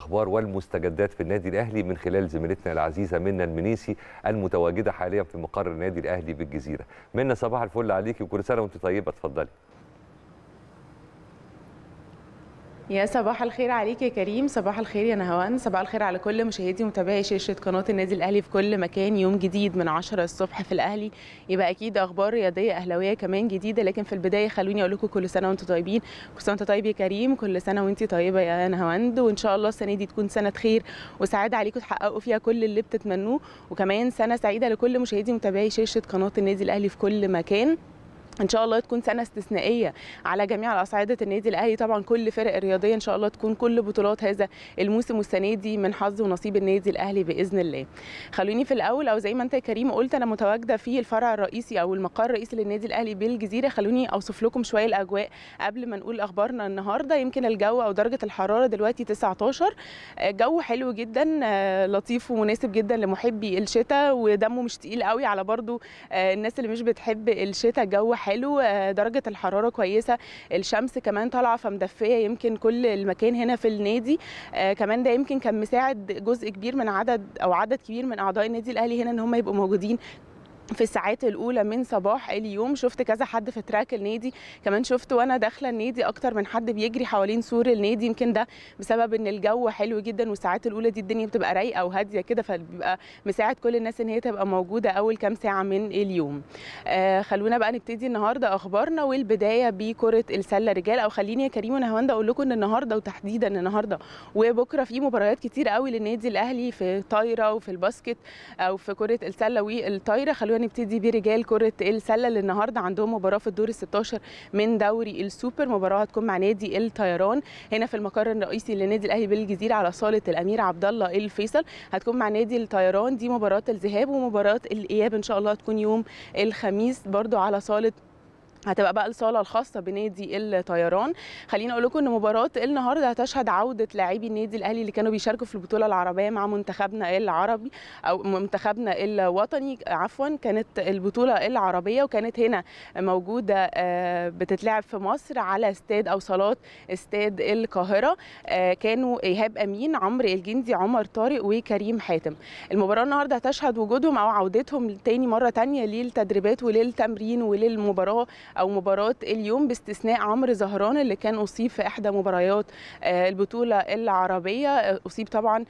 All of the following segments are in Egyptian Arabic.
الاخبار والمستجدات في النادي الاهلي من خلال زميلتنا العزيزه منى المنيسي المتواجده حاليا في مقر النادي الاهلي بالجزيره. منى صباح الفل عليكي وكل سنه وانت طيبه اتفضلي. يا صباح الخير عليك يا كريم صباح الخير يا نهوان صباح الخير على كل مشاهدي ومتابعي شاشه قناه النادي الاهلي في كل مكان يوم جديد من 10 الصبح في الاهلي يبقى اكيد اخبار رياضيه اهلاويه كمان جديده لكن في البدايه خلوني اقول لكم كل سنه وانتم طيبين كل سنه وانت طيب يا كريم كل سنه وانت طيبه يا نهاوند وان شاء الله السنه دي تكون سنه خير وسعاده عليكم تحققوا فيها كل اللي بتتمنوه وكمان سنه سعيده لكل مشاهدي ومتابعي شاشه قناه النادي الاهلي في كل مكان ان شاء الله تكون سنه استثنائيه على جميع اصعده النادي الاهلي طبعا كل فرق الرياضيه ان شاء الله تكون كل بطولات هذا الموسم والسنه دي من حظ ونصيب النادي الاهلي باذن الله خلوني في الاول او زي ما انت يا كريم قلت انا متواجده في الفرع الرئيسي او المقر الرئيسي للنادي الاهلي بالجزيره خلوني اوصف لكم شويه الاجواء قبل ما نقول اخبارنا النهارده يمكن الجو او درجه الحراره دلوقتي 19 جو حلو جدا لطيف ومناسب جدا لمحبي الشتاء ودمه مش تقيل قوي على برضو الناس اللي مش بتحب الشتاء جو حلو درجه الحراره كويسه الشمس كمان طالعه فمدفيه يمكن كل المكان هنا في النادي كمان ده يمكن كان مساعد جزء كبير من عدد او عدد كبير من اعضاء النادي الاهلي هنا ان هم يبقوا موجودين في الساعات الاولى من صباح اليوم شفت كذا حد في تراك النادي كمان شفت وانا داخله النادي اكتر من حد بيجري حوالين سور النادي يمكن ده بسبب ان الجو حلو جدا والساعات الاولى دي الدنيا بتبقى رايقه وهاديه كده فبيبقى مساعد كل الناس ان هي تبقى موجوده اول كام ساعه من اليوم آه خلونا بقى نبتدي النهارده اخبارنا والبدايه بكره السله رجال او خليني يا كريم ونهاوند اقول لكم ان النهارده وتحديدا النهارده وبكره في مباريات كتير قوي للنادي الاهلي في الطايره وفي الباسكت او في كره السله والطايره خلونا نبتدي برجال كره السله اللي النهارده عندهم مباراه في الدور ال 16 من دوري السوبر مباراه هتكون مع نادي الطيران هنا في المقر الرئيسي للنادي الاهلي بالجزيره على صاله الامير عبد الله الفيصل هتكون مع نادي الطيران دي مباراه الذهاب ومباراه الاياب ان شاء الله هتكون يوم الخميس برضو على صاله هتبقى بقى الصاله الخاصه بنادي الطيران خليني اقول لكم ان مباراه النهارده هتشهد عوده لاعبي النادي الاهلي اللي كانوا بيشاركوا في البطوله العربيه مع منتخبنا العربي او منتخبنا الوطني عفوا كانت البطوله العربيه وكانت هنا موجوده بتتلعب في مصر على استاد او صالات استاد القاهره كانوا ايهاب امين عمرو الجندي عمر طارق وكريم حاتم المباراه النهارده هتشهد وجودهم او عودتهم تاني مره تانية للتدريبات وللتمرين وللمباراه او مباراه اليوم باستثناء عمرو زهران اللي كان اصيب في احدى مباريات البطوله العربيه اصيب طبعا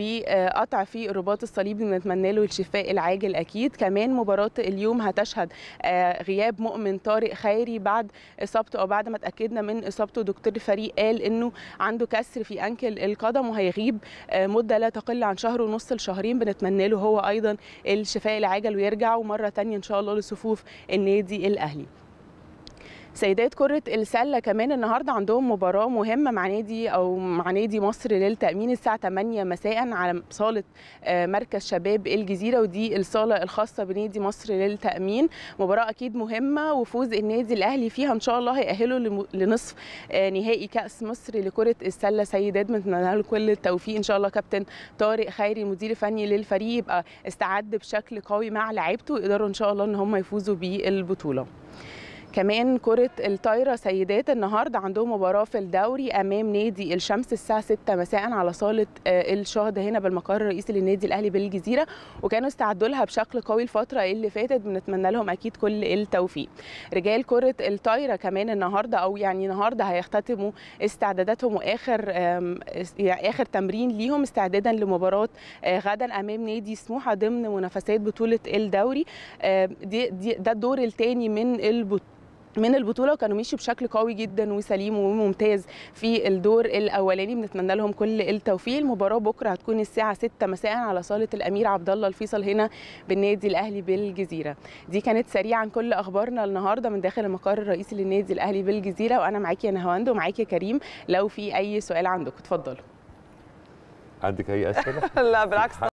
بقطع في الرباط الصليبي بنتمنى له الشفاء العاجل اكيد كمان مباراه اليوم هتشهد غياب مؤمن طارق خيري بعد اصابته او بعد ما اتاكدنا من اصابته دكتور الفريق قال انه عنده كسر في انكل القدم وهيغيب مده لا تقل عن شهر ونص لشهرين بنتمنى له هو ايضا الشفاء العاجل ويرجع ومره ثانيه ان شاء الله لصفوف النادي الاهلي سيدات كرة السلة كمان النهاردة عندهم مباراة مهمة مع نادي أو مع نادي مصر للتأمين الساعة 8 مساء على صالة مركز شباب الجزيرة ودي الصالة الخاصة بنادي مصر للتأمين مباراة أكيد مهمة وفوز النادي الأهلي فيها إن شاء الله هيأهلوا لنصف نهائي كأس مصر لكرة السلة سيدات بنتمنى له كل التوفيق إن شاء الله كابتن طارق خيري المدير الفني للفريق يبقى استعد بشكل قوي مع لعيبته يقدروا إن شاء الله إن هم يفوزوا بالبطولة. كمان كرة الطايرة سيدات النهاردة عندهم مباراة في الدوري أمام نادي الشمس الساعة 6 مساء على صالة الشهدة هنا بالمقر الرئيسي للنادي الأهلي بالجزيرة وكانوا استعدوا لها بشكل قوي الفترة اللي فاتت بنتمنى لهم أكيد كل التوفيق رجال كرة الطايرة كمان النهاردة أو يعني النهاردة هيختتموا استعداداتهم وآخر آخر تمرين ليهم استعدادا لمباراة غدا أمام نادي سموحة ضمن منافسات بطولة الدوري دي, دي ده الدور الثاني من البطولة من البطوله وكانوا مشوا بشكل قوي جدا وسليم وممتاز في الدور الاولاني بنتمنى لهم كل التوفيق المباراه بكره هتكون الساعه 6 مساء على صاله الامير عبد الله الفيصل هنا بالنادي الاهلي بالجزيره دي كانت سريعا كل اخبارنا النهارده من داخل المقر الرئيسي للنادي الاهلي بالجزيره وانا معاكي يا نهاوند ومعاكي يا كريم لو في اي سؤال عندك اتفضلوا عندك اي اسئله لا بالعكس